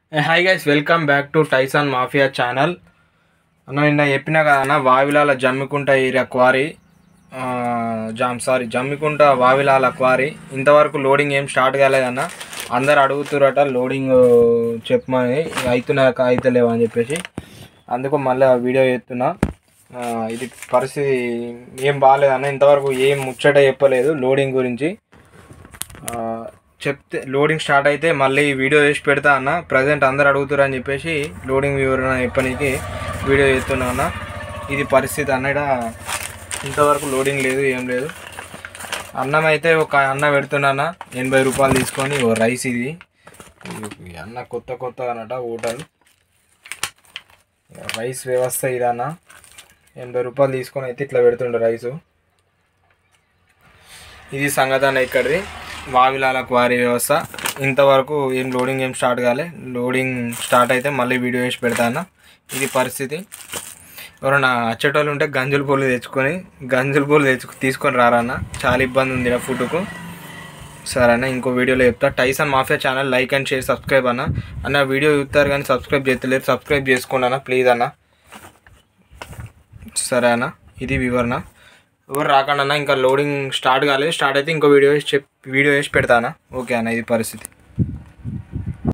hi guys welcome back to Tyson mafia channel అన్న నిన్న చెప్పినా కదా అన్న వావిలాల జమ్మికుంట ఏరియా క్వారీ ఆ, జామ్ సారీ జమ్మికుంట వావిలాల క్వారీ ఇంతవరకు లోడింగ్ ఏం స్టార్ట్ కాలేదన్న అందరు అడుగుతురట లోడింగ్ చెప్పమని అవుతున్నా అవుతలేవు అని చెప్పేసి అందుకు మళ్ళీ వీడియో చేస్తున్నా ఆ, ఇది పరిస్థితి ఏం బాగాలేదన్న ఇంతవరకు ఏం ముచ్చట చెప్పలేదు లోడింగ్ గురించి ఆ, చెప్తే లోడింగ్ స్టార్ట్ అయితే మళ్ళీ వీడియో చేసి పెడతా అన్న ప్రజెంట్ అందరు అడుగుతారు అని చెప్పేసి లోడింగ్ వివరణ చెప్పడానికి వీడియో చేస్తున్నా అన్న ఇది పరిస్థితి అన్న ఈడ ఇంతవరకు లోడింగ్ లేదు ఏం లేదు అన్నం అయితే ఒక అన్న పెడుతున్నా ఎనభై రూపాయలు తీసుకొని ఓ రైస్ ఇది ఈ అన్న కొత్త కొత్త అన్నట హోటల్ రైస్ వ్యవస్థ ఇదన్న ఎనభై రూపాయలు తీసుకొని అయితే ఇట్లా పెడుతుండే రైసు ఇది సంగతి అన్న ఇక్కడిది వావిలాల క్వారీ వ్యవస్థ ఇంతవరకు ఏం లోడింగ్ ఏం స్టార్ట్ కాలే లోడింగ్ స్టార్ట్ అయితే మళ్ళీ వీడియో వేసి పెడతాను ఇది పరిస్థితి ఎవరైనా వచ్చేటోళ్ళు ఉంటే గంజుల పూలు తెచ్చుకొని గంజుల పూలు తెచ్చుకు తీసుకొని రారన్న చాలా ఇబ్బంది ఉంది ఆ ఫుడ్కు సరే అన్న ఇంకో వీడియోలో చెప్తా Tyson mafia channel like and share subscribe అన్న అన్న వీడియో చూస్తారు కానీ సబ్స్క్రైబ్ చేస్తలేరు సబ్స్క్రైబ్ చేసుకోండి అన్న ప్లీజ్ అన్న సరే అన్న ఇది వివరణ ఎవరు రాకుండా అన్న ఇంకా లోడింగ్ స్టార్ట్ కాలేదు స్టార్ట్ అయితే ఇంకో వీడియో వేసి చెప్ వీడియో వేసి పెడతానా ఓకే అన్న ఇది పరిస్థితి